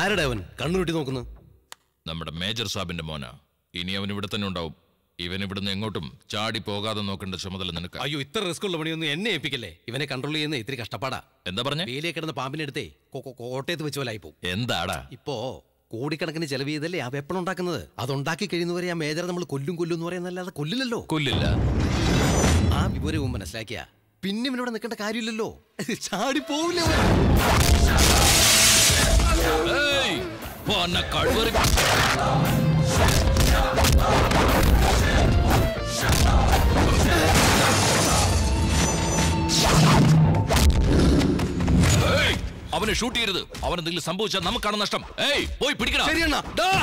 ആരുടെ അവൻ കണ്ണുരുട്ടി നോക്കുന്നു നമ്മുടെ മേജർ സാബിന്റെ മോനാ ഇനി അവൻ ഇവിടെ തന്നെ ഉണ്ടാവും ഇവൻ ഇവിടുന്ന് എങ്ങോട്ടും ചാടി പോകാതെ നോക്കേണ്ട ചുമതല നിനക്ക് അയ്യോ ഇത്ര റിസ്ക് ഉള്ള പണിയൊന്നും എന്നെ ഏൽപ്പിക്കല്ലേ ഇവനെ കൺട്രോൾ ചെയ്യുന്ന ഇത്തിരി കഷ്ടപ്പാടാ എന്താ പറഞ്ഞ വേലിയെ കിടന്ന പാമ്പിനെ എടുത്തേ കോ- കോ- കോട്ടയത്ത് വെച്ച് പോലായി പോകും എന്താടാ ഇപ്പോ കോടിക്കണക്കിന് ചെലവ് ചെയ്തല്ലേ ആ വെപ്പൺ ഉണ്ടാക്കുന്നത് അതുണ്ടാക്കി കഴിയുന്നവരെ ആ മേജർ നമ്മൾ കൊല്ലും കൊല്ലും എന്ന് പറയുന്നല്ലാതെ കൊല്ലില്ലല്ലോ കൊല്ലില്ല ആ വിവരവും മനസ്സിലാക്കിയ പിന്നെ ഇവനോട് നിൽക്കേണ്ട കാര്യമില്ലല്ലോ ചാടി പോവില്ല ഏയ്, വന്ന കഴിവറി ഏയ്, അവനെ ഷൂട്ട് ചെയ്യരുത് അവൻ എന്തെങ്കിലും സംഭവിച്ചാൽ നമുക്കാണ് നഷ്ടം ഏയ് പോയി പിടിക്കണം ശരിയണ്ണ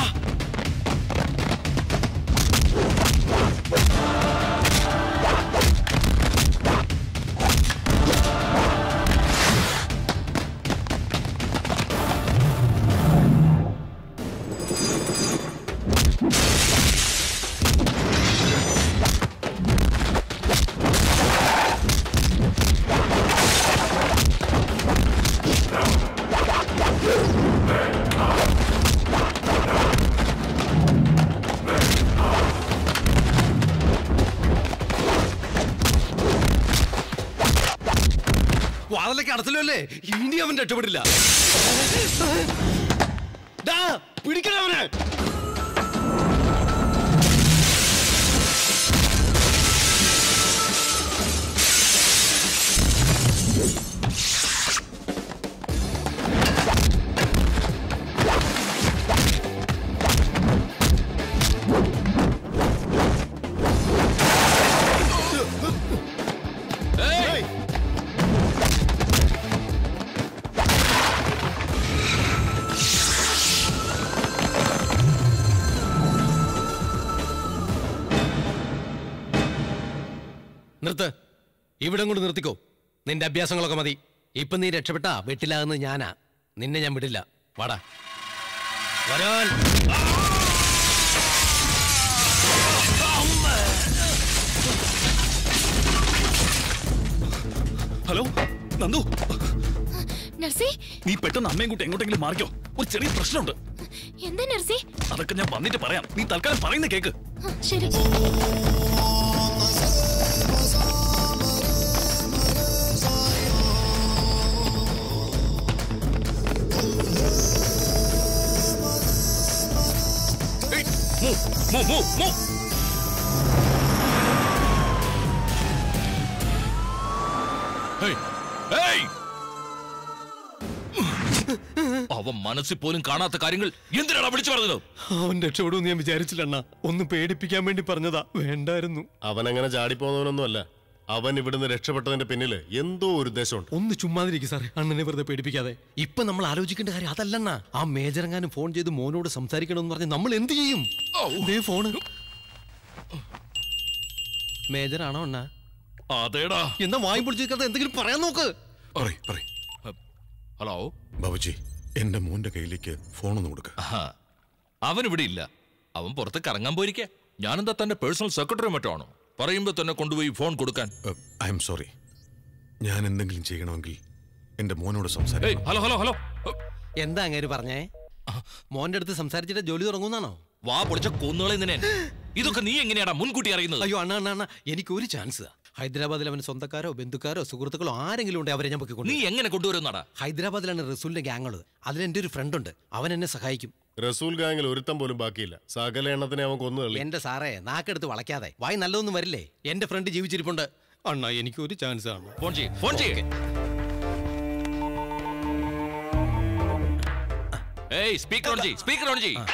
വാതിലേക്ക് അടച്ചല്ലോ അല്ലേ ഇനി അവൻ രക്ഷപ്പെടില്ല ഡാ, പിടിക്കണം അവനെ ഏയ്, നിർത്ത് ഇവിടെ കൊണ്ട് നിർത്തിക്കോ നിന്റെ അഭ്യാസങ്ങളൊക്കെ മതി ഇപ്പൊ നീ രക്ഷപ്പെട്ടാ വെട്ടിലാകുന്നത് ഞാനാ നിന്നെ ഞാൻ വിടില്ല വാടാ വരാൻ ഹലോ നന്ദു നർസി നീ പെട്ടെന്ന് അമ്മയും കൂട്ടി എങ്ങോട്ടെങ്കിലും മാറിക്കോ ഒരു ചെറിയ പ്രശ്നമുണ്ട് എന്താ നർസി അതൊക്കെ ഞാൻ വന്നിട്ട് പറയാം നീ തൽക്കാലം പറയുന്ന കേക്ക് ആ, ശരി ഏയ്, move, move, move, move. ഏയ്, ഏയ്. അവൻ മനസ്സിൽ പോലും കാണാത്ത കാര്യങ്ങൾ എന്തിനാണ് വിളിച്ചു പറഞ്ഞത് അവൻ രക്ഷപ്പെടുമെന്ന് ഞാൻ വിചാരിച്ചില്ല അണ്ണാ ഒന്ന് പേടിപ്പിക്കാൻ വേണ്ടി പറഞ്ഞതാ വേണ്ടായിരുന്നു അവൻ അങ്ങനെ ചാടിപ്പോന്നവനൊന്നുമല്ല അവൻ ഇവിടുന്ന് രക്ഷപ്പെട്ടതിന്റെ പിന്നില് എന്തോ ഒരു ഉദ്ദേശമുണ്ട് ഒന്ന് ചുമ്മാതിരിക്കും സാറേ അണ്ണനെ വെറുതെ പേടിപ്പിക്കാതെ ഇപ്പൊ നമ്മൾ ആലോചിക്കേണ്ട കാര്യം അതല്ലണ്ണ ആ മേജറെങ്ങാനും ഫോൺ ചെയ്ത് മോനോട് സംസാരിക്കണമെന്ന് പറഞ്ഞ് നമ്മൾ എന്ത് ചെയ്യും ദേ ഫോണ് മേജറാണോ അണ്ണ അതേടാ എന്നാ വായി പൊളിച്ചിരിക്കാതെ എന്തെങ്കിലും പറയാൻ നോക്ക് പറയ്, പറയ്. ഹലോ ബാബുജി എന്റെ മോന്റെ കയ്യിലേക്ക് ഫോണൊന്ന് കൊടുക്ക ആഹാ. അവൻ ഇവിടെ ഇല്ല അവൻ പുറത്ത് കറങ്ങാൻ പോയിരിക്കെ ഞാനെന്താ തന്റെ പേഴ്സണൽ സെക്രട്ടറി മറ്റോ ആണോ പറയുമ്പോ തന്നെ കൊണ്ടുപോയി ഫോൺ കൊടുക്കാൻ ഐ എം സോറി ഞാൻ എന്തെങ്കിലും ചെയ്യണമെങ്കിൽ എന്റെ മോനോട് ഏയ് സംസാരിക്കണം ഹലോ ഹലോ ഹലോ എന്താ അങ്ങേര് പറഞ്ഞേ മോന്റെ അടുത്ത് സംസാരിച്ചിട്ട് ജോലി തുടങ്ങുന്നാണോ വാ പൊളിച്ച കൊന്നുകളെ നിന്നെ ഇതൊക്കെ നീ എങ്ങനെയാടാ മുൻകൂട്ടി അറിയുന്നത് അയ്യോ അണ്ണ അണ്ണ അണ്ണ എനിക്ക് ഒരു ചാൻസ് ഹൈദരാബാദിൽ അവന് സ്വന്തക്കാരോ ബന്ധുക്കാരോ സുഹൃത്തുക്കളോ ആരെങ്കിലും ഉണ്ടെങ്കിൽ അവരെ ഞാൻ പൊക്കിക്കൊണ്ട് നീ എങ്ങനെ കൊണ്ടുവരുന്നാടാ ഹൈദരാബാദിലാണ് റസൂലിന്റെ ഗ്യാങ് ഉള്ളത് അതിലെന്റെ ഒരു ഫ്രണ്ട് ഉണ്ട് അവൻ എന്നെ സഹായിക്കും റസൂൽ ഗാങ്ങിൽ ഒരുത്തം പോലും ബാക്കിയില്ല സകല എണ്ണത്തിനെ അവൻ കൊന്നു തള്ളി എന്റെ സാറേ നാക്കെടുത്ത് വളയ്ക്കാതെ വായി നല്ലതൊന്നും വരില്ലേ എന്റെ ഫ്രണ്ട് ജീവിച്ചിരിപ്പുണ്ട് അണ്ണ എനിക്ക് ഒരു ചാൻസ് ആണ് ഫോൺ ചെയ്യ് ഫോൺ ചെയ്യ് ഏയ് സ്പീക്കർ ഓൺ ചെയ്യ് സ്പീക്കർ ഓൺ ചെയ്യ്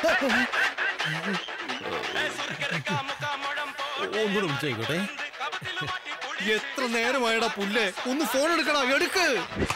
ഒന്നുകൂടെ വിളിച്ചോട്ടെ എത്ര നേരമായടാ പുല്ലേ ഒന്ന് ഫോൺ എടുക്കടാ എടുക്ക്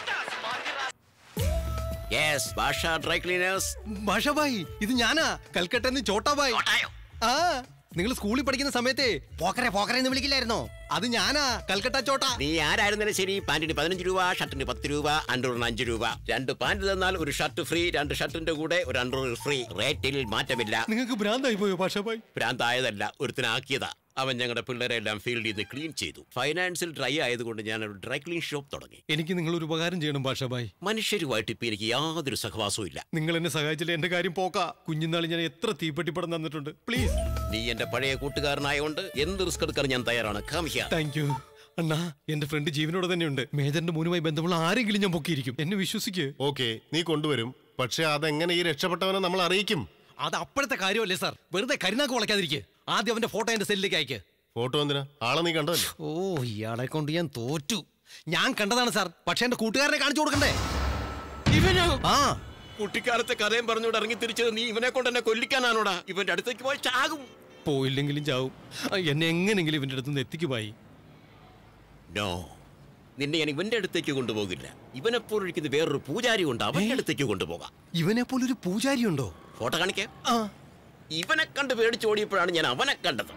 യെസ് ഭാഷ ഡ്രൈ ക്ലീനേഴ്സ് ഭാഷാബായി ഇത് ഞാനാ കൽക്കട്ടന്ന് ചോട്ടാബായി ആ നിങ്ങൾ സ്കൂളിൽ പഠിക്കുന്ന സമയത്തെ പോക്കരെ പോക്കരെ എന്ന് വിളിക്കില്ലായിരുന്നോ അത് ഞാനാ കൽക്കട്ട ചോട്ട നീ ആരായിരുന്നാലും ശരി പാന്റിന് പതിനഞ്ച് രൂപ ഷർട്ടിന് പത്ത് രൂപ അണ്ടൂറിന് അഞ്ച് രൂപ രണ്ട് പാന്റ് തന്നാൽ ഒരു ഷർട്ട് ഫ്രീ രണ്ട് ഷർട്ടിന്റെ കൂടെ ഒരു അണ്ടൂർ ഫ്രീ റേറ്റിൽ മാറ്റമില്ല നിങ്ങൾക്ക് ഭ്രാന്തായി പോയോ ഭാഷാബായി ഭ്രാന്തായതല്ല ഒരുത്തിനാക്കിയതാ അവൻ ഞങ്ങളുടെ പിള്ളേരെ എല്ലാം ഫീൽഡിൽ നിന്ന് ക്ലീൻ ചെയ്തു ഫൈനാൻസിൽ ഡ്രൈ ആയതുകൊണ്ട് ഞാൻ ഒരു ഡ്രൈ ക്ലീൻ ഷോപ്പ് തുടങ്ങി എനിക്ക് നിങ്ങൾ ഒരു ഉപകാരം ചെയ്യണം ഭാഷാബായി മനുഷ്യരുമായിട്ട് ഇപ്പൊ എനിക്ക് യാതൊരു സഹവാസവും ഇല്ല നിങ്ങൾ എന്നെ സഹായിച്ചില്ല എന്റെ കാര്യം പോക്കാ കുഞ്ഞുനാൾ ഞാൻ എത്ര തീപ്പെട്ടിപ്പടം തന്നിട്ടുണ്ട് പ്ലീസ് നീ എന്റെ പഴയ കൂട്ടുകാരനായോണ്ട് എന്ത് റിസ്ക് എടുക്കാൻ ഞാൻ തയ്യാറാണ് Come here. താങ്ക് യു അണ്ണാ എന്റെ ഫ്രണ്ട് ജീവനോട് തന്നെയുണ്ട് മേജറിന്റെ മോനുമായി ബന്ധമുള്ള ആരെങ്കിലും ഞാൻ പൊക്കിയിരിക്കും എന്നെ വിശ്വസിക്ക് ഓക്കെ നീ കൊണ്ടുവരും പക്ഷെ അതെങ്ങനെ ഈ രക്ഷപ്പെട്ടവനെ നമ്മൾ അറിയിക്കും അത് അപ്പോഴത്തെ കാര്യമല്ലേ സാർ വെറുതെ കരുനാക്ക് വളയ്ക്കാതിരിക്കുക ആദ്യം അവന്റെ ഫോട്ടോ എന്റെ സെല്ലിലേക്ക് അയക്ക് ഫോട്ടോ എന്തിനാ ആളെ നീ കണ്ടതല്ലേ ഓ ഇയാളെ കൊണ്ട് ഞാൻ തോറ്റു ഞാൻ കണ്ടതാണ് സാർ പക്ഷെ എന്റെ കൂട്ടുകാരനെ കാണിച്ചു കൊടുക്കണ്ടേ ഇവനോ ആ കുട്ടിക്കാലത്തെ കഥയും പറഞ്ഞുകൊണ്ട് ഇറങ്ങി തിരിച്ചത് നീ ഇവനെ കൊണ്ട് എന്നെ കൊല്ലിക്കാനാണോടാ ഇവന്റെ അടുത്തേക്ക് പോയി ചാകും പോയില്ലെങ്കിലും ചാവും ആ, എന്നെ എങ്ങനെങ്കിലും ഇവന്റെ അടുത്ത് നിന്ന് എത്തിക്കുമായി നോ നിന്നെ ഞാൻ ഇവന്റെ അടുത്തേക്ക് കൊണ്ടുപോകില്ല ഇവനെപ്പോഴൊരിക്കുന്ന വേറൊരു പൂജാരി ഉണ്ട് അവന്റെ അടുത്തേക്ക് കൊണ്ടുപോകാം ഇവനെ പോലൊരു പൂജാരി ഉണ്ടോ ഫോട്ടോ കാണിക്കേ ആ ഇവനെ കണ്ട് പേടിച്ചോടിയപ്പോഴാണ് ഞാൻ അവനെ കണ്ടത്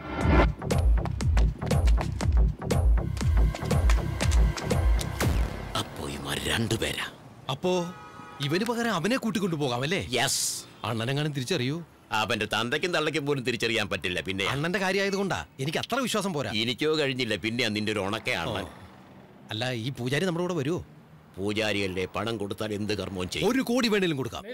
അപ്പോ ഇവർ രണ്ടുപേരാ അപ്പോ ഇവന് പകരം അവനെ കൂട്ടിക്കൊണ്ടു പോകാം അല്ലേ യെസ് അണ്ണനെങ്ങാനും തിരിച്ചറിയൂ അവന്റെ തന്തയ്ക്കും തള്ളയ്ക്കും പോലും തിരിച്ചറിയാൻ പറ്റില്ല പിന്നെ അണ്ണന്റെ കാര്യമായതുകൊണ്ടാ എനിക്ക് അത്ര വിശ്വാസം പോരാ എനിക്കോ കഴിഞ്ഞില്ല പിന്നെ നിന്റെ ഒരു ഉണക്കയാണ് അല്ല ഈ പൂജാരി നമ്മുടെ കൂടെ വരുമോ പൂജാരിയല്ലേ പണം കൊടുത്താൽ എന്ത് കർമ്മവും ചെയ്യും ഒരു കോടി വേണേലും കൊടുക്കാം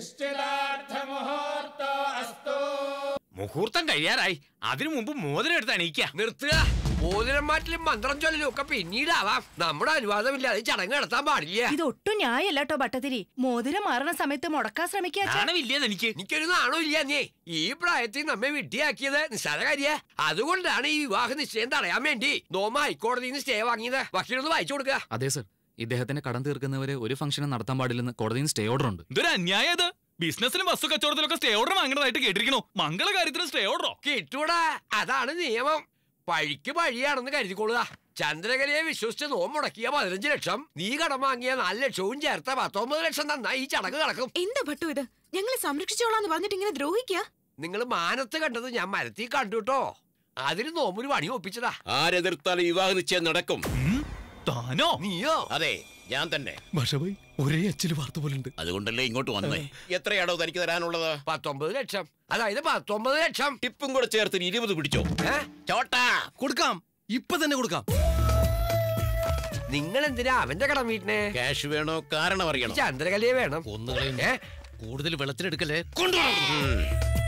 മുഹൂർത്തം കഴിയാറായി അതിനു മുമ്പ് മോതിരം എടുത്ത് അണിയിക്ക നിർത്തുക മോതിരം മാറ്റലും മന്ത്രം ചൊല്ലലും ഒക്കെ പിന്നീടാവാം നമ്മുടെ അനുവാദമില്ലാതെ ഈ ചടങ്ങ് നടത്താൻ പാടില്ല ഇതൊട്ടും ന്യായല്ല കേട്ടോ ഭട്ടതിരി മോതിരം മാറണ സമയത്ത് മുടക്കാൻ ശ്രമിക്കാ നാണമില്ലേന്ന് എനിക്ക് എനിക്കൊരു നാണോ ഇല്ല നീ ഈ പ്രായത്തിൽ നമ്മെ വിട്ടിയാക്കിയത് നിസ്സാര കാര്യ അതുകൊണ്ടാണ് ഈ വിവാഹ നിശ്ചയം തടയാൻ വേണ്ടി നോമ ഹൈക്കോടതിയിൽ നിന്ന് സ്റ്റേ വാങ്ങിയത് വക്കീലൊന്ന് വായിച്ചു കൊടുക്കുക അതെ സർ ഇദ്ദേഹത്തിന്റെ കടം തീർക്കുന്നവരെ ഒരു ഫംഗ്ഷനും നടത്താൻ പാടില്ലെന്ന് കോടതിയിൽ സ്റ്റേ ഓർഡർ ഉണ്ട് ഇതൊരു അന്യായം ഇത് ബിസിനസിലും വസ്തു കച്ചവടത്തിലൊക്കെ സ്റ്റേ ഓർഡർ വാങ്ങണതായിട്ട് കേട്ടിരിക്കണു മംഗള കാര്യത്തിന് സ്റ്റേ ഓർഡറോ കിട്ടൂടാ അതാണ് നിയമം പഴിക്ക് പഴിയാണെന്ന് കരുതിക്കൊള്ളുക ചന്ദ്രകലയെ വിശ്വസിച്ച് നോമ്പ് മുടക്കിയ പതിനഞ്ച് ലക്ഷം നീ കടം വാങ്ങിയ നാല് ലക്ഷവും ചേർത്ത പത്തൊമ്പത് ലക്ഷം തന്നാ ഈ ചടങ്ങ് നടക്കും എന്താ ഭട്ടു ഇത് ഞങ്ങളെ സംരക്ഷിച്ചോളാന്ന് പറഞ്ഞിട്ട് ഇങ്ങനെ ദ്രോഹിക്കാ നിങ്ങൾ മാനത്ത് കണ്ടത് ഞാൻ മരത്തിൽ കണ്ടുട്ടോ അതിന് നോമ്പൊരു പണി ഒപ്പിച്ചതാ ആരെതിർത്താലും വിവാഹ നിശ്ചയം നടക്കും താനോ നീയോ അതെ ഞാൻ തന്നെ ഭാഷാബായി ഒരേ അച്ചില് വാർത്ത പോലെ ഉണ്ട് അതുകൊണ്ടല്ലേ ഇങ്ങോട്ട് വന്നേ എത്രയാണോ തനിക്ക് തരാനുള്ളത് പത്തൊമ്പത് ലക്ഷം അതായത് പത്തൊമ്പത് ലക്ഷം ടിപ്പും കൂടെ ചേർത്ത് ഇരുപത് പിടിച്ചോ ഏ? ചോട്ടാ കൊടുക്കാം ഇപ്പൊ തന്നെ കൊടുക്കാം നിങ്ങൾ എന്തിനാ അവന്റെ കടം വീട്ടിനെ ക്യാഷ് വേണോ കാരണം അറിയണോ ചന്ദ്രകലയെ വേണം കൊന്നുകളയും ഏ? കൂടുതൽ വെള്ളത്തിലെടുക്കല്ലേ ഉം.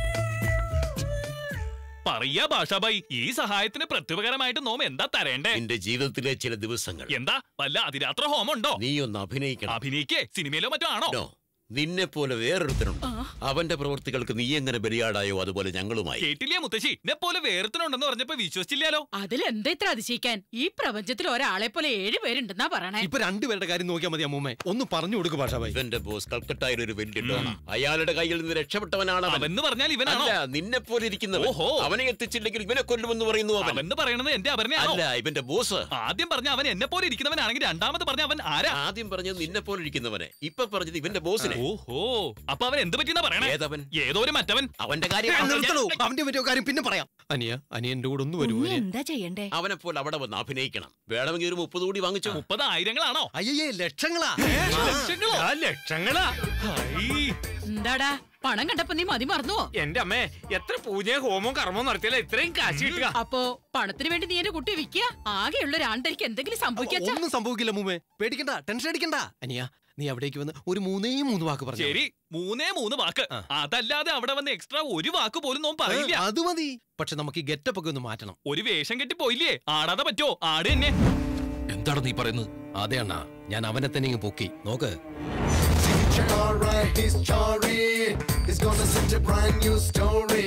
പറയാ ഭാഷാബായി ഈ സഹായത്തിന് പ്രത്യുപകരമായിട്ട് നോം എന്താ തരേണ്ടേ നിന്റെ ജീവിതത്തിലെ ചില ദിവസങ്ങൾ എന്താ വല്ല അതിരാത്ര ഹോമം ഉണ്ടോ നീ ഒന്ന് അഭിനയിക്കണം അഭിനയിക്കേ സിനിമയിലോ മറ്റോ ആണോ നോ നിന്നെ പോലെ വേറൊരുത്തനുണ്ട് അവന്റെ പ്രവൃത്തികൾക്ക് നീ എങ്ങനെ ബലിയാടായോ അതുപോലെ ഞങ്ങളുമായി കേട്ടില്ലേ മുത്തശ്ശി എന്നെ പോലെ വേറെത്തനുണ്ടെന്ന് പറഞ്ഞപ്പോ വിശ്വസിച്ചില്ലാലോ അതിലെന്താ ഇത്ര അതിശയിക്കാൻ ഈ പ്രപഞ്ചത്തിൽ ഒരാളെ പോലെ ഏഴ് പേരുണ്ടെന്നാ പറയണേ ഇപ്പൊ രണ്ടുപേരുടെ കാര്യം നോക്കിയാൽ മതി അമ്മൂമ്മേ ഒന്ന് പറഞ്ഞു കൊടുക്ക് ഭാഷാബായി ഇവന്റെ ബോസ് കൽക്കട്ടയിൽ ഒരു വലിയ ഡോണ അയാളുടെ കയ്യിൽ നിന്ന് രക്ഷപ്പെട്ടവനാണ് അവൻ അവന്ന് പറഞ്ഞാൽ ഇവനാണോ അല്ല നിന്നെ പോലെ ഇരിക്കുന്നവൻ ഓഹോ. അവനെ എത്തിച്ചില്ലെങ്കിൽ ഇവനെ കൊല്ലുമെന്ന് പറയുന്നു അവൻ അവന്ന് പറയണത് എന്റെ അവരനെയാണോ അല്ല ഇവന്റെ ബോസ് ആദ്യം പറഞ്ഞ അവൻ എന്നെ പോലെ ഇരിക്കുന്നവനാണെങ്കിൽ രണ്ടാമത് പറഞ്ഞ അവൻ ആരാ ആദ്യം പറഞ്ഞത് നിന്നെ പോലെ ഇരിക്കുന്നവനെ ഇപ്പൊ പറഞ്ഞത് ഇവന്റെ ബോസിനെ ഓഹോ അപ്പൊ അവൻ എന്ത് പറ്റിയെന്നാ പറയണേ ഏതവൻ ഏതോ ഒരു മറ്റവൻ അവന്റെ ഏ, കാര്യം നിർത്തണോ അവന്റെ പറ്റിയ കാര്യം പിന്നെ പറയാം അനിയ അനിയ എന്റെ കൂടെ ഒന്ന് വരുമോ അനിയ? എന്താ ചെയ്യണ്ടേ അവനെ പോലെ അവിടെ വന്ന് അഭിനയിക്കണം വേണമെങ്കിൽ ഒരു മുപ്പത് കൂടി വാങ്ങിച്ചു മുപ്പത് ആയിരങ്ങളാണോ അയ്യേ ലക്ഷങ്ങളാ ലക്ഷങ്ങളോ ലക്ഷങ്ങളാ ഹൈ. എന്താടാ പണം കണ്ടപ്പോ നീ മതി മറന്നുവോ എന്റെ അമ്മേ എത്ര പൂജയും ഹോമവും കർമ്മവും നടത്തിയാലേ ഇത്രയും കാശ് കിട്ടുക അപ്പോ പണത്തിന് വേണ്ടി നീ എന്റെ കുട്ടിയെ വിൽക്കുക ആകെയുള്ള ഒരു ആണ്ടരിക്ക് എന്തെങ്കിലും സംഭവിക്കാ ഒന്നും സംഭവിക്കില്ല മൂമ്മേ പേടിക്കണ്ട ടെൻഷൻ അടിക്കണ്ട അനിയ നീ അവിടേക്ക് വന്ന് ഒരു മൂന്നേ മൂന്ന് വാക്ക് പറഞ്ഞു ശരി മൂന്നേ മൂന്ന് വാക്ക് ആ. അതല്ലാതെ അവിടെ വന്ന് എക്സ്ട്രാ ഒരു വാക്ക് പോലും നോൻ പറയില്ല അത് മതി പക്ഷെ നമുക്ക് ഈ ഗെറ്റപ്പ് ഒക്കെ ഒന്ന് മാറ്റണം ഒരു വേഷം കെട്ടി പോയില്ലേ ആടാതെ പറ്റോ ആട് തന്നെ എന്താണ് നീ പറയുന്നത് അതെ അണ്ണാ ഞാൻ അവനെ തന്നെ ഇങ്ങ് പൊക്കി നോക്ക് Alright, he's Chari. He's gonna set a brand new story.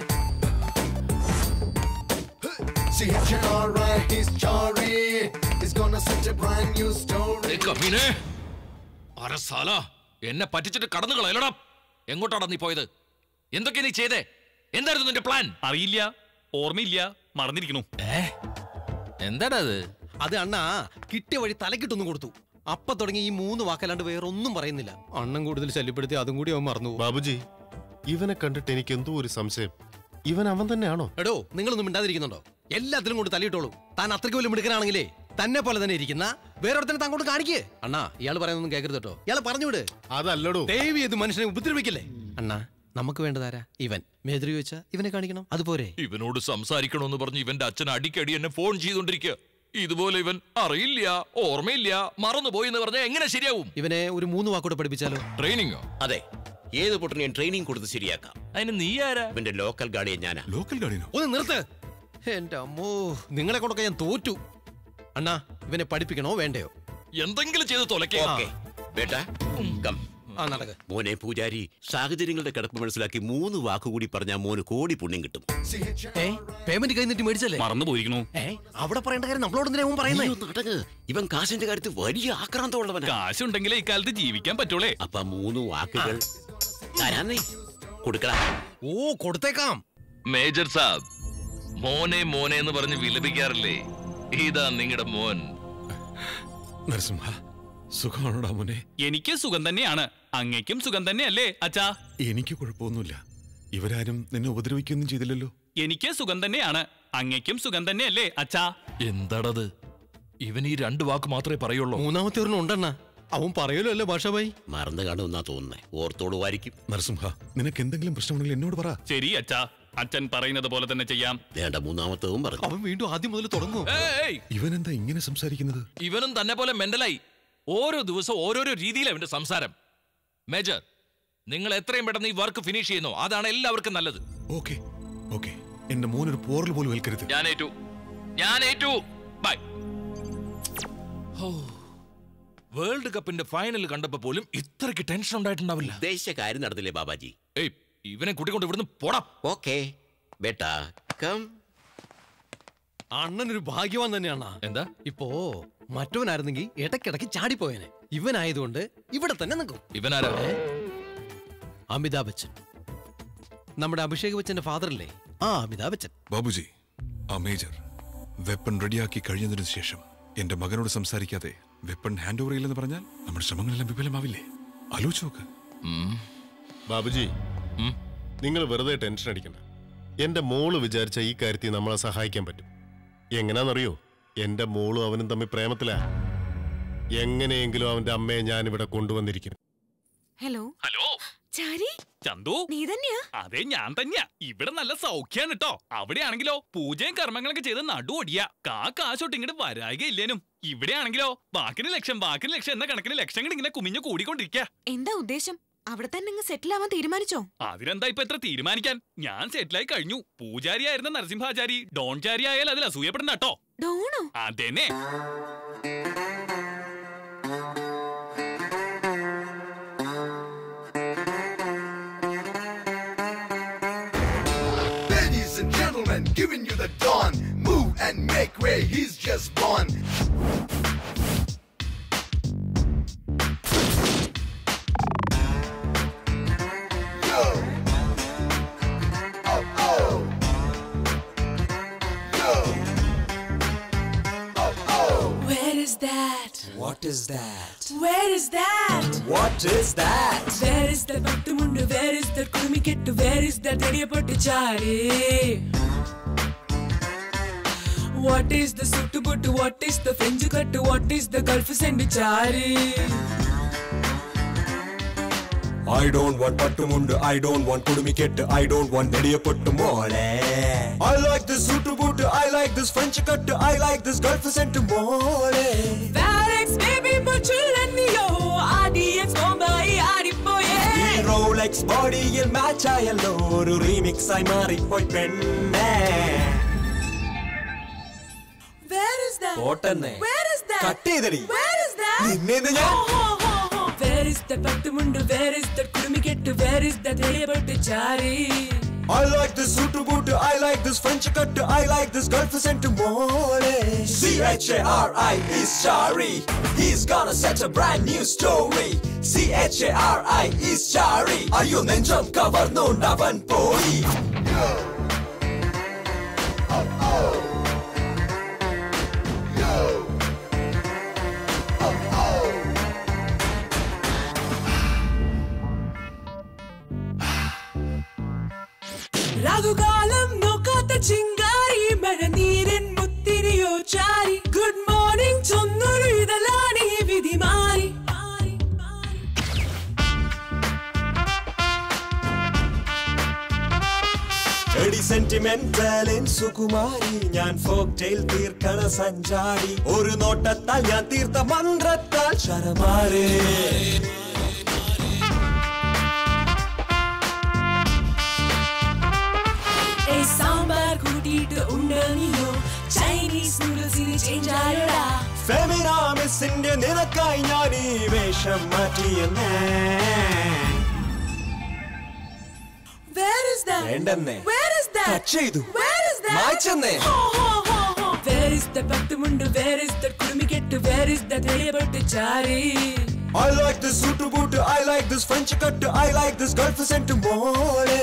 See him, alright, he's Chari. He's gonna set a brand new story. കമീനെ അരസാല എന്നെ പറ്റിച്ചിട്ട് കടന്നു കളയലടാ എങ്ങോട്ടാടാ നീ പോയത് എന്തൊക്കെയാ നീ ചെയ്തേ എന്തായിരുന്നു നിന്റെ പ്ലാൻ അറിയില്ല ഓർമ്മയില്ല മറന്നിരിക്കണു എന്താടാ അത് അത് അണ്ണാ കിട്ടിയ വഴി തലക്കിട്ടൊന്നും കൊടുത്തു അപ്പൊ തുടങ്ങി ഈ മൂന്ന് വാക്കല്ലാണ്ട് വേറെ ഒന്നും പറയുന്നില്ല അണ്ണൻ കൂടുതൽ ശല്യപ്പെടുത്തി അതും കൂടി അവൻ മറന്നു പോകും. ബാബുജി ഇവനെ കണ്ടിട്ട് എനിക്ക് എന്തോ ഒരു സംശയം ഇവൻ അവൻ തന്നെയാണോ എടോ നിങ്ങളൊന്നും മിണ്ടാതിരിക്കുന്നുണ്ടോ എല്ലാത്തിലും കൊണ്ട് തല്ലിയിട്ടോളൂ താൻ അത്രയ്ക്ക് വലിയ മിടുക്കനാണെങ്കിലേ തന്നെ പോലെ തന്നെ ഇരിക്കുന്ന വേറൊരുത്തനെ താൻ കൊണ്ട് കാണിക്കേ അണ്ണാ ഇയാൾ പറയുന്നൊന്നും കേൾക്കരുത് കേട്ടോ ഇയാളെ പറഞ്ഞു വിട് അതല്ലടോ ദേവി ഇത് മനുഷ്യനെ ഉപദ്രവിക്കില്ലേ അണ്ണാ നമുക്ക് വേണ്ടതാരാ ഇവൻ മേതിരി ചോദിച്ചാ ഇവനെ കാണിക്കണം അതുപോരെ ഇവനോട് സംസാരിക്കണമെന്ന് പറഞ്ഞ് ഇവന്റെ അച്ഛൻ അടിക്കടി എന്നെ ഫോൺ ചെയ്തോണ്ടിരിക്കുക ഇതുപോലെ ഇവൻ അറിയില്ല ഓർമ്മയില്ല മറന്നുപോയി എന്ന് പറഞ്ഞാൽ എങ്ങനെ ശരിയാവും ഇവനെ ഒരു മൂന്ന് വാക്കൂടെ പഠിപ്പിച്ചാലോ ട്രെയിനിങ്ങോ അതെ ഏത് പൊട്ടിനെയും ട്രെയിനിങ് കൊടുത്ത് ശരിയാക്കാം അതിന് നീ ആരാ ഇവന്റെ ലോക്കൽ ഗാർഡിയൻ ഞാനാ ലോക്കൽ ഗാർഡിയനോ ഒന്ന് നിർത്ത് എന്റെ അമ്മോ നിങ്ങളെ കൊണ്ടൊക്കെ ഞാൻ തോറ്റു അണ്ണാ ഇവനെ പഠിപ്പിക്കണോ വേണ്ടയോ എന്തെങ്കിലും ചെയ്ത് തുലക്കേ ഓക്കെ ബേട്ടാ കം ആ നടക്ക് മോനെ പൂജാരി സാഹചര്യങ്ങളുടെ കിടപ്പ് മനസ്സിലാക്കി മൂന്ന് വാക്കുകൂടി പറഞ്ഞാൽ മോന് കോടി പുണ്യം കിട്ടും ഏ പേയ്മെന്റ് കൈ നീട്ടി മേടിച്ചല്ലേ മറന്നു പോയിരിക്കണു ഏ അവിടെ പറയേണ്ട കാര്യം നമ്മളോട് എന്തിനാ അവൻ പറയുന്നേ നീ ഒന്ന് അടങ്ങ്. ഇവൻ കാശിന്റെ കാര്യത്തിൽ വലിയ ആക്രാന്തമുള്ളവനാ കാശുണ്ടെങ്കിലേ ഇക്കാലത്ത് ജീവിക്കാൻ പറ്റുള്ളേ അപ്പൊ ആ മൂന്ന് വാക്കുകൾ തരാന്നേ കൊടുക്കടാ ഓ കൊടുത്തേക്കാം മേജർ സാബ് മോനെ മോനെ എന്ന് പറഞ്ഞ് വിലപിക്കാറില്ലേ ഇതാ നിങ്ങളുടെ മോൻ നരസിംഹ സുഖമാണോടാ മോനെ എനിക്ക് സുഖം തന്നെയാണ് അങ്ങേക്കും സുഖം തന്നെയല്ലേ അച്ഛാ എനിക്ക് കുഴപ്പമൊന്നുമില്ല ഇവരാരും നിന്നെ ഉപദ്രവിക്കൊന്നും ചെയ്തില്ലല്ലോ എനിക്ക് സുഖം തന്നെയാണ് അങ്ങേക്കും സുഖം തന്നെയല്ലേ അച്ഛാ എന്താടത് ഇവൻ ഈ രണ്ട് വാക്ക് മാത്രമേ പറയുള്ളൂ മൂന്നാമത്തെ ഒരെണ്ണം ഉണ്ടെണ്ണ അവൻ പറയലോ അല്ലേ ഭാഷാബായി മറന്നു കാണുമെന്നാ തോന്നുന്നേ ഓർത്തോളുമായിരിക്കും നരസിംഹ നിനക്ക് എന്തെങ്കിലും പ്രശ്നമുണ്ടെങ്കിൽ എന്നോട് പറ ശരി അച്ഛാ അച്ഛൻ പറയുന്നത് പോലെ തന്നെ ചെയ്യാം വേണ്ട മൂന്നാമത്തതും പറഞ്ഞു അവൻ വീണ്ടും ആദ്യം മുതൽ തുടങ്ങും ഏയ് ഇവനെന്താ ഇങ്ങനെ സംസാരിക്കുന്നത് ഇവനും തന്നെ പോലെ മെന്റലായി ഓരോ ദിവസം ഓരോരോ രീതിയിലാണ് അവന്റെ സംസാരം മേജർ നിങ്ങൾ എത്രയും പെട്ടെന്ന് ഈ വർക്ക് ഫിനിഷ് ചെയ്യുന്നു അതാണ് എല്ലാവർക്കും നല്ലത് ഓക്കെ ഓക്കെ എന്റെ മോനൊരു പോറൽ പോലും ഏൽക്കരുത് ഞാൻ ഏറ്റു ഞാൻ ഏറ്റു ബൈ വേൾഡ് കപ്പിന്റെ ഫൈനൽ കണ്ടപ്പോ പോലും ഇത്രയ്ക്ക് ടെൻഷൻ ഉണ്ടായിട്ടുണ്ടാവില്ല ഉദ്ദേശിച്ച കാര്യം നടന്നില്ലേ ബാബാജി ഏയ് ഇവനെ കൂട്ടിക്കൊണ്ട് ഇവിടുന്ന് പോടാ ഓക്കെ ബേട്ടാ കം അണ്ണനൊരു ഭാഗ്യവാൻ തന്നെയാണ് എന്താ ഇപ്പോ മറ്റവനായിരുന്നെങ്കിൽ ഇടയ്ക്കിടയ്ക്ക് ചാടിപ്പോയനെ ഇവനായതുകൊണ്ട് ഇവിടെ തന്നെ നിൽക്കും ഇവനാരാ അമിതാഭ് ബച്ചൻ നമ്മുടെ അഭിഷേക് ബച്ചന്റെ ഫാദർ അല്ലേ ആ അമിതാഭ് ബച്ചൻ ബാബുജി ആ മേജർ വെപ്പൺ റെഡിയാക്കി കഴിഞ്ഞതിനു ശേഷം എന്റെ മകനോട് സംസാരിക്കാതെ വെപ്പൺ ഹാൻഡ് ഓവർ ചെയ്യില്ലെന്ന് പറഞ്ഞാൽ നമ്മുടെ ശ്രമങ്ങളെല്ലാം വിഫലമാവില്ലേ ആലോചിച്ച് നോക്ക് ബാബുജി നിങ്ങൾ വെറുതെ ടെൻഷൻ അടിക്കണ്ട എന്റെ മോള് വിചാരിച്ച ഈ കാര്യത്തിൽ നമ്മളെ സഹായിക്കാൻ പറ്റും എങ്ങനാന്നറിയോ എന്റെ മോളും അവനും തമ്മിൽ പ്രേമത്തിലാ എങ്ങനെയെങ്കിലും അവന്റെ അമ്മയെ ഞാൻ ഇവിടെ കൊണ്ടുവന്നിരിക്കും ഹലോ ഹലോ ചാരി ചന്തു നീ തന്നെയാ അതെ ഞാൻ തന്നെയാ ഇവിടെ നല്ല സൗഖ്യാണ് കേട്ടോ അവിടെയാണെങ്കിലോ പൂജയും കർമ്മങ്ങളൊക്കെ ചെയ്ത് നടു ഒടിയ കാ കാശോട്ട് ഇങ്ങോട്ട് വരായികയില്ലേനും ഇവിടെയാണെങ്കിലോ വാക്കിന് ലക്ഷം വാക്കിന് ലക്ഷം എന്ന കണക്കിന് ലക്ഷങ്ങൾ ഇങ്ങനെ കുമിഞ്ഞു കൂടിക്കൊണ്ടിരിക്കുക എന്താ ഉദ്ദേശം അവിടെ തന്നെ അങ്ങ് സെറ്റിൽ ആവാൻ തീരുമാനിച്ചോ അതിനെന്താ ഇപ്പൊ എത്ര തീരുമാനിക്കാൻ ഞാൻ സെറ്റിലായി കഴിഞ്ഞു പൂജാരിയായിരുന്ന നരസിംഹാചാരി ഡോൺ ചാരി ആയാൽ അതിൽ അസൂയപ്പെടണ്ട കേട്ടോ ഡോണോ അതെന്നെ Ladies and gentlemen, giving you the dawn. Move and make way, he's just born. Yo! Oh, oh! Yo! Oh, oh! Where is that? What is that? Where is that? What is that? Where is the Battumundu? Where is the Kurumikettu? Where is the Tediyapattu Chari? What is the Suttubuttu? What is the French Kattu? What is the Gulf Sendu Chari? I don't want Pattumundu, I don't want Kudumikettu, I don't want Nediyaputtu Mole. I like this Suttubuttu, I like this French Kattu, I like this Gulf Sendu Mole. Varex baby Muchulaniyo RDX Mumbai ആടിപ്പോയേ ഈ Rolex ബോഡിയിൽ match ആയല്ലോ ഒരു remix ആയി മാറിപ്പോയി പെണ്ണേ Where is that? പോട്ടെന്നേ Where is that? Cut ചെയ്തടി Where is that? നിന്നെ ഞാൻ Where is the Pattumundu? Where is the Kurumikettu? Where is the Tediyapattu Chari? I like this Suttubuttu, I like this French Kattu, I like this Gulf Sendu Mole. C-H-A-R-I is Chari, he's gonna set a brand new story. C-H-A-R-I is Chari, അയ്യോ നെഞ്ചം കവർന്നുണ്ടവൻ പോയി രാഹുകാലം നോക്കാത്ത ചിങ്കാരി മഴനീരൻ മുത്തിരിയോ ചാരി good morning ചൊന്നൊരു ഇതലാണ് ഈ വിധി മാറി സെന്റിമെന്റലിൻ സുകുമാരി ഞാൻ folk tail തീർക്കണ സഞ്ചാരി ഒരു നോട്ടത്താൽ ഞാൻ തീർത്ത മന്ത്രത്താൽ ശരമാരേ ഏയ് സാമ്പാർ കൂട്ടിയിട്ട് ഉണ്ട് നീയോ ചൈനീസ് നൂഡിൽസിന് ചേഞ്ച് ആയടാ ഫെമിനാമിസിന്റെ നിനക്കായി ഞാൻ ഈ വേഷം മാറ്റിയെന്നേ Where is that? വേണ്ടെന്നേ Where is that? ടച്ച് ചെയ്തു Where is that? മായ്ച്ചെന്നേ ഹോ, ഹോ, ഹോ, ഹോ. Where is the പത്തുമുണ്ട് Where is the കുടുമിക്കെട്ട് Where is the തെളിയപ്പെട്ട് ചാരി I like this suit boot, I like this French cut, I like this Gulf scent mole.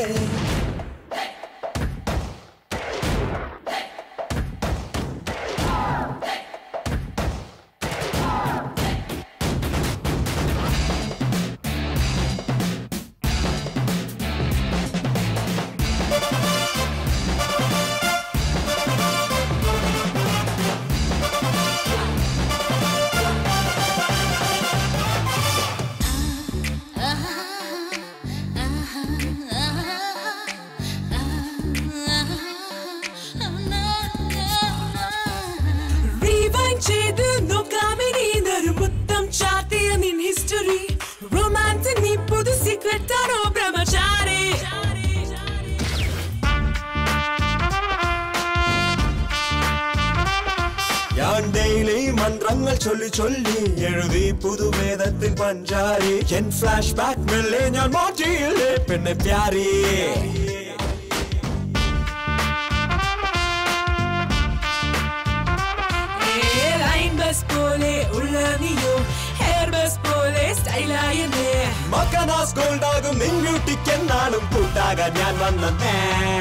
Rewind ചെയ്ത് നോക്കാമിനി ഇതൊരു മുത്തം ചാർത്തിയ നിൻ ഹിസ്റ്ററി റൊമാൻസ് നീ പുതു സീക്രട്ട് ആണോ ബ്രഹ്മചാരി ഞാൻ ഡെയിലി മന്ത്രങ്ങൾ ചൊല്ലി ചൊല്ലി എഴുതി പുതുവേദത്തിൽ പഞ്ചാരി എൻ ഫ്ലാഷ് ബാക്ക് മെല്ലെ ഞാൻ മാറ്റിയില്ലേ പെണ്ണെ പ്യാരി ലൈൻ ബസ് പോലെ ഉള്ള നീയോ ഹെയർ ബസ് പോലെ സ്റ്റൈലായെന്നേ മക്കനാസ് ഗോൾഡ് ആകും നിൻബ്യൂട്ടിക്കെന്നാളും കൂട്ടാകാൻ ഞാൻ വന്നേ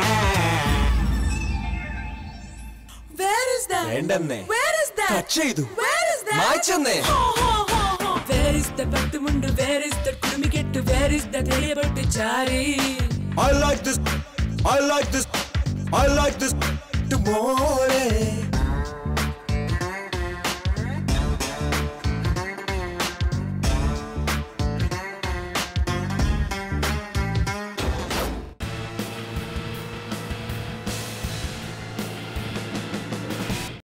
Where is that? വേണ്ടെന്നേ Where is that? ടച്ച് ചെയ്തു Where is that? മായ്ച്ചെന്നേ ഹോ, ഹോ, ഹോ, ഹോ. Where is the പത്തുമുണ്ട് Where is the കുടുമിക്കെട്ട് Where is the തെളിയപ്പെട്ട് ചാരി I like this I like this I like this tomorrow